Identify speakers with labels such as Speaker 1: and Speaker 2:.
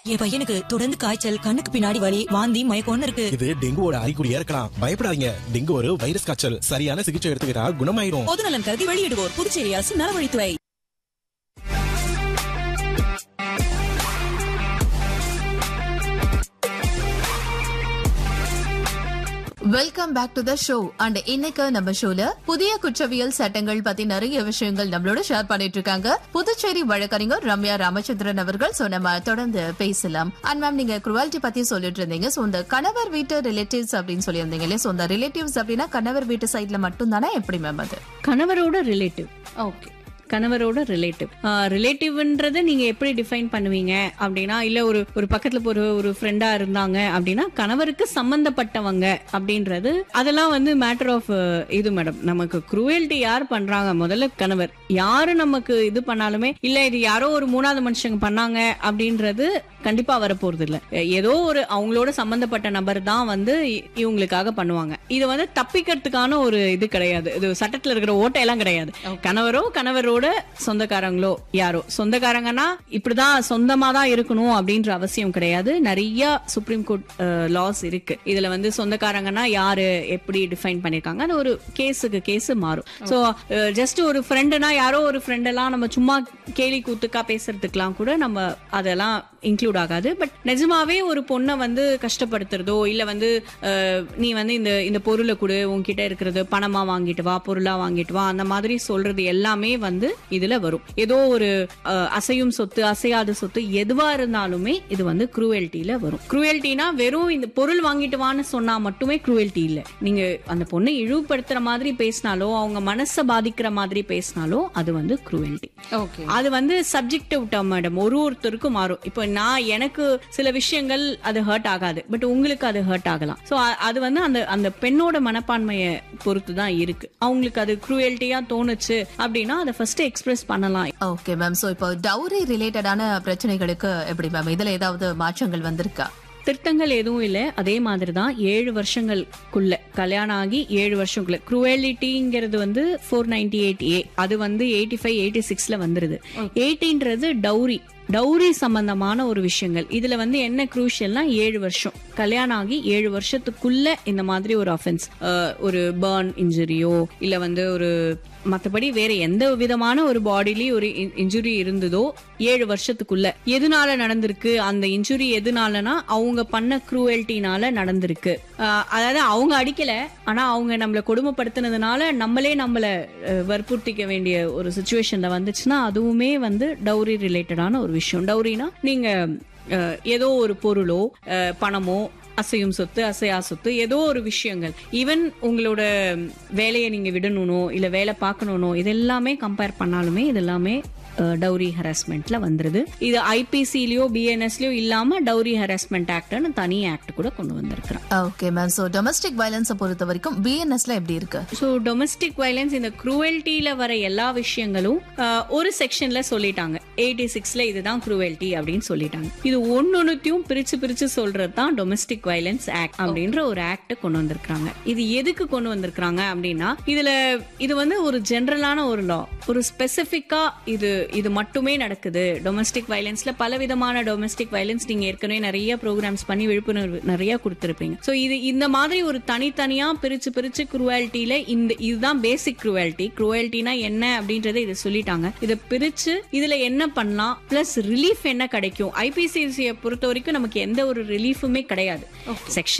Speaker 1: என் பையனுக்கு தொடர்ந்து காய்ச்சல் கண்ணுக்கு பின்னாடி வலி வாந்தி மயக்கம்னு இருக்கு
Speaker 2: இது டெங்குவோட அறிகுறியா இருக்கலாம் பயப்படாதீங்க டெங்கு ஒரு வைரஸ் காய்ச்சல் சரியான சிகிச்சை எடுத்துக்கிட்டா குணமாயிடும்
Speaker 1: பொது நலன் கருதி வெளியிடுவோர் புதுச்சேரி அரசு நலவழித்துறை
Speaker 3: welcome back to the show and இன்னைக்கு நம்ம ஷோல புதிய குற்றவியல் சட்டங்கள் பத்தி நிறைய விஷயங்கள் நம்மளோட ஷேர் பண்ணிட்டு இருக்காங்க புதுச்சேரி வழக்கறிஞர் ரம்யா ராமச்சந்திரன் அவர்கள் சோ நம்ம தொடர்ந்து பேசலாம் அண்ட் மேம் நீங்க குருவாலிட்டி பத்தி சொல்லிட்டு இருந்தீங்க சோ இந்த கணவர் வீட்டு ரிலேட்டிவ்ஸ் அப்படின்னு சொல்லியிருந்தீங்க இல்லையா சோ இந்த ரிலேட்டிவ்ஸ் அப்படின்னா கணவர் வீட்டு சைட்ல மட்டும் தானே எப்படி மேம் அது
Speaker 4: கணவரோட ரிலேட்டிவ் ஓகே கணவரோட ரிலேட்டிவ் ரிலேட்டிவ்ன்றத நீங்க எப்படி டிஃபைன் பண்ணுவீங்க அப்படின்னா இல்ல ஒரு ஒரு பக்கத்துல ஒரு ஒரு ஃப்ரெண்டா இருந்தாங்க அப்படின்னா கணவருக்கு சம்பந்தப்பட்டவங்க அப்படின்றது அதெல்லாம் வந்து மேட்டர் ஆஃப் இது மேடம் நமக்கு குரூயல்ட்டி யார் பண்றாங்க முதல்ல கணவர் யாரு நமக்கு இது பண்ணாலுமே இல்ல இது யாரோ ஒரு மூணாவது மனுஷங்க பண்ணாங்க அப்படின்றது கண்டிப்பா வரப்போறது இல்ல ஏதோ ஒரு அவங்களோட சம்பந்தப்பட்ட நபர் தான் வந்து இ- இவங்களுக்காக பண்ணுவாங்க இது வந்து தப்பிக்கிறதுக்கான ஒரு இது கிடையாது இது சட்டத்துல இருக்கிற ஓட்டையெல்லாம் கிடையாது கணவரோ கணவரோட சொந்தக்காரங்களோ யாரோ சொந்தக்காரங்கன்னா இப்படிதான் சொந்தமா தான் இருக்கணும் அப்படின்ற அவசியம் கிடையாது நிறைய சுப்ரீம் கோர்ட் லாஸ் இருக்கு இதுல வந்து சொந்தக்காரங்கன்னா யாரு எப்படி டிஃபைன் பண்ணிருக்காங்க அது ஒரு கேஸுக்கு கேஸ் மாறும் சோ ஜஸ்ட் ஒரு ஃப்ரெண்டுனா யாரோ ஒரு ஃப்ரெண்ட் எல்லாம் நம்ம சும்மா கேலி கூத்துக்கா பேசுறதுக்கெல்லாம் கூட நம்ம அதெல்லாம் இன்க்ளூட் ஆகாது பட் நிஜமாவே ஒரு பொண்ணை வந்து கஷ்டப்படுத்துறதோ இல்ல வந்து அஹ், நீ வந்து இந்த இந்த பொருளை கொடு உன்கிட்ட இருக்கிறது பணமா வாங்கிட்டு வா பொருளா வாங்கிட்டு வா அந்த மாதிரி சொல்றது எல்லாமே வந்து இதுல வரும் ஏதோ ஒரு அஹ், அசையும் சொத்து அசையாத சொத்து எதுவா இருந்தாலுமே இது வந்து குரூவல்ட்டில வரும் குரூவல்ட்டினா வெறும் இந்த பொருள் வாங்கிட்டு வான்னு சொன்னா மட்டுமே குரூவல்ட்டி இல்ல நீங்க அந்த பொண்ணை இழிவுபடுத்துற மாதிரி பேசினாலோ அவங்க மனசை பாதிக்கிற மாதிரி பேசினாலோ அது வந்து குரூவல்ட்டி
Speaker 3: ஓகே
Speaker 4: அது வந்து சப்ஜெக்டிவ் டேர்ம் மேடம் ஒரு ஒருத்தருக்கும் மாறும் இப்போ நான் எனக்கு சில விஷயங்கள் அது ஹர்ட் ஆகாது பட் உங்களுக்கு அது ஹர்ட் ஆகலாம் ஸோ அது வந்து அந்த அந்த பெண்ணோட மனப்பான்மையை பொறுத்து தான் இருக்கு அவங்களுக்கு அது குரூயல்ட்டியா தோணுச்சு அப்படின்னா அதை ஃபர்ஸ்ட் எக்ஸ்பிரஸ் பண்ணலாம்
Speaker 3: ஓகே மேம் சோ இப்போ டவுரி ரிலேட்டடான பிரச்சனைகளுக்கு எப்படி மேம் இதுல ஏதாவது மாற்றங்கள் வந்திருக்கா
Speaker 4: திருத்தங்கள் எதுவும் இல்லை அதே மாதிரி தான் ஏழு வருஷங்களுக்குள்ள கல்யாணம் ஆகி ஏழு வருஷங்களுக்குள்ள குரூவலிட்டிங்கிறது வந்து ஃபோர் நைன்டி எயிட் ஏ அது வந்து எயிட்டி ஃபைவ் எயிட்டி சிக்ஸ்ல வந்துருது எயிட்டின்றது டவுரி டவுரி சம்பந்தமான ஒரு விஷயங்கள் இதுல வந்து என்ன குரூஷியல்னா ஏழு வருஷம் கல்யாணம் ஆகி ஏழு வருஷத்துக்குள்ள இந்த மாதிரி ஒரு அஃபென்ஸ் ஒரு பர்ன் இன்ஜுரியோ இல்ல வந்து ஒரு மத்தபடி வேற எந்த விதமான ஒரு பாடிலயும் ஒரு இன்ஜுரி இருந்ததோ ஏழு வருஷத்துக்குள்ள எதனால நடந்திருக்கு அந்த இன்ஜுரி எதனாலனா அவங்க பண்ண குரூவல்ட்டினால நடந்திருக்கு அஹ், அதாவது அவங்க அடிக்கல ஆனா அவங்க நம்மள கொடுமைப்படுத்தினதுனால நம்மளே நம்மள அஹ், வற்புறுத்திக்க வேண்டிய ஒரு சுச்சுவேஷன்ல வந்துச்சுன்னா அதுவுமே வந்து டவுரி ரிலேட்டடான ஒரு விஷயம் டவுரினா நீங்க அஹ், ஏதோ ஒரு பொருளோ அஹ், பணமோ அசையும் சொத்து அசையா சொத்து ஏதோ ஒரு விஷயங்கள் ஈவன் உங்களோட வேலையை நீங்க விடணுனோ இல்ல வேலை பார்க்கணுனோ இது எல்லாமே கம்பேர் பண்ணாலுமே இது எல்லாமே டவுரி ஹராஸ்மெண்ட்ல வந்துருது இது ஐபிசிலயோ பிஎன்எஸ்லயோ இல்லாம டவுரி ஹராஸ்மெண்ட் ஆக்ட்னு தனி ஆக்ட் கூட கொண்டு வந்திருக்கிறான்
Speaker 3: ஓகே மேம் சோ டொமஸ்டிக் வயலன்ஸை பொறுத்த வரைக்கும் பிஎன்எஸ்ல எப்படி இருக்கு
Speaker 4: ஸோ டொமஸ்டிக் வயலன்ஸ் இந்த குரூவல்ட்டியில வர எல்லா விஷயங்களும் அஹ், ஒரு செக்ஷன்ல சொல்லிட்டாங்க எயிட்டி சிக்ஸ்ல இதுதான் குரூவல்ட்டி அப்படின்னு சொல்லிட்டாங்க இது ஒன்னொன்னுத்தையும் பிரிச்சு பிரிச்சு சொல்றது தான் டொமஸ்டிக் வயலன்ஸ் ஆக்ட் அப்படின்ற ஒரு ஆக்ட் கொண்டு வந்திருக்காங்க இது எதுக்கு கொண்டு வந்திருக்காங்க அப்படின்னா இதுல இது வந்து ஒரு ஜெனரலான ஒரு லா ஒரு ஸ்பெசிபிக்கா இது இது மட்டுமே நடக்குது டொமஸ்டிக் வயலன்ஸ்ல பல விதமான டொமஸ்டிக் வயலன்ஸ் நீங்க ஏற்கனவே நிறைய ப்ரோக்ராம்ஸ் பண்ணி விழிப்புணர்வு நிறைய கொடுத்திருப்பீங்க சோ இது இந்த மாதிரி ஒரு தனித்தனியா பிரிச்சு பிரிச்சு குரூவாலிட்டியில இந்த இதுதான் பேசிக் குரூவாலிட்டி குரூவாலிட்டினா என்ன அப்படின்றத இதை சொல்லிட்டாங்க இதை பிரிச்சு இதுல என்ன பண்ணலாம் பிளஸ் ரிலீஃப் என்ன கிடைக்கும் ஐபிசிசியை பொறுத்த வரைக்கும் நமக்கு எந்த ஒரு ரிலீஃபுமே கிடையாது செக்ஷன்